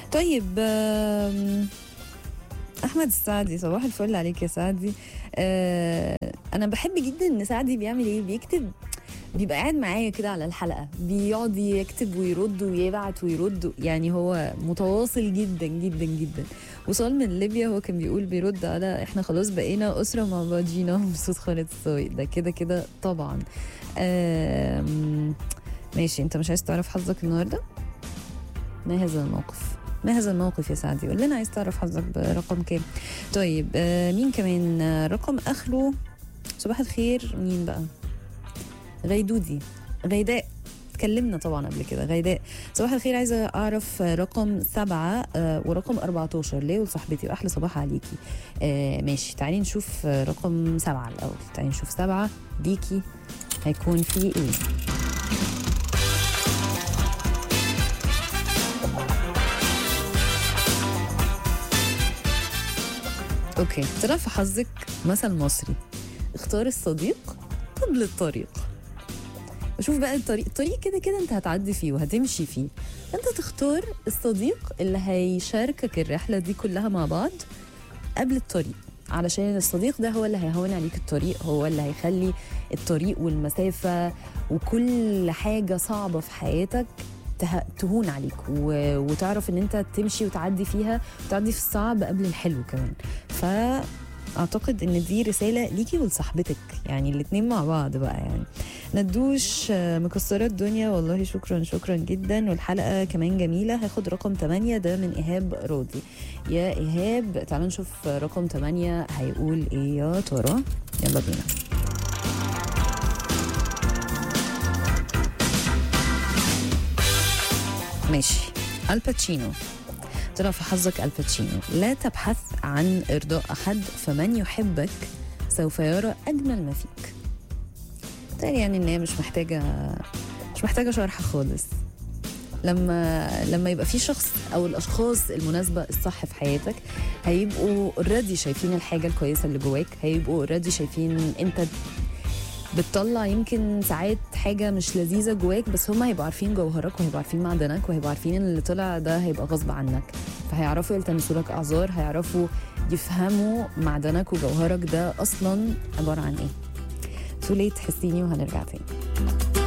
طيب آم، احمد السعدي صباح الفل عليك يا سعدي آه، انا بحب جدا ان سعدي بيعمل ايه بيكتب بيبقى قاعد معايا كده على الحلقه بيقعد يكتب ويرد ويبعت ويرد يعني هو متواصل جدا جدا جدا وصال من ليبيا هو كان بيقول بيرد على احنا خلاص بقينا اسره مع بعضينا بصوت خالد الصاوي ده كده كده طبعا آم، ماشي انت مش عايز تعرف حظك النهارده ما هذا الموقف ما هذا الموقف يا سعدي قول لنا عايز تعرف حظك برقم كام طيب آه مين كمان آه، رقم اخره صباح الخير مين بقى غيدودي غيداء اتكلمنا طبعا قبل كده غيداء صباح الخير عايزه اعرف آه، رقم سبعة آه، ورقم 14 ليه وصاحبتي واحلى صباح عليكي آه ماشي تعالي نشوف آه، رقم سبعة الاول تعالي نشوف سبعة ليكي هيكون في ايه اوكي طلع في حظك مثل مصري اختار الصديق قبل الطريق وشوف بقى الطريق الطريق كده كده انت هتعدي فيه وهتمشي فيه انت تختار الصديق اللي هيشاركك الرحله دي كلها مع بعض قبل الطريق علشان الصديق ده هو اللي هيهون عليك الطريق هو اللي هيخلي الطريق والمسافه وكل حاجه صعبه في حياتك ته- تهون عليك و... وتعرف ان انت تمشي وتعدي فيها وتعدي في الصعب قبل الحلو كمان فاعتقد ان دي رساله ليكي ولصاحبتك يعني الاتنين مع بعض بقى يعني ندوش آه، مكسره الدنيا والله شكرا شكرا جدا والحلقه كمان جميله هاخد رقم 8 ده من ايهاب راضي يا ايهاب تعالوا نشوف رقم 8 هيقول ايه يا ترى يلا بينا ماشي الباتشينو طلع في حظك الباتشينو لا تبحث عن ارضاء احد فمن يحبك سوف يرى اجمل ما فيك تاني يعني ان هي مش محتاجه مش محتاجه شرح خالص لما لما يبقى في شخص او الاشخاص المناسبه الصح في حياتك هيبقوا اوريدي شايفين الحاجه الكويسه اللي جواك هيبقوا اوريدي شايفين انت بتطلع يمكن ساعات حاجه مش لذيذه جواك بس هم هيبقوا عارفين جوهرك وهيبقوا عارفين معدنك وهيبقوا عارفين ان اللي طلع ده هيبقى غصب عنك فهيعرفوا يلتمسوا لك اعذار هيعرفوا يفهموا معدنك وجوهرك ده اصلا عباره عن ايه تولي تحسيني وهنرجع تاني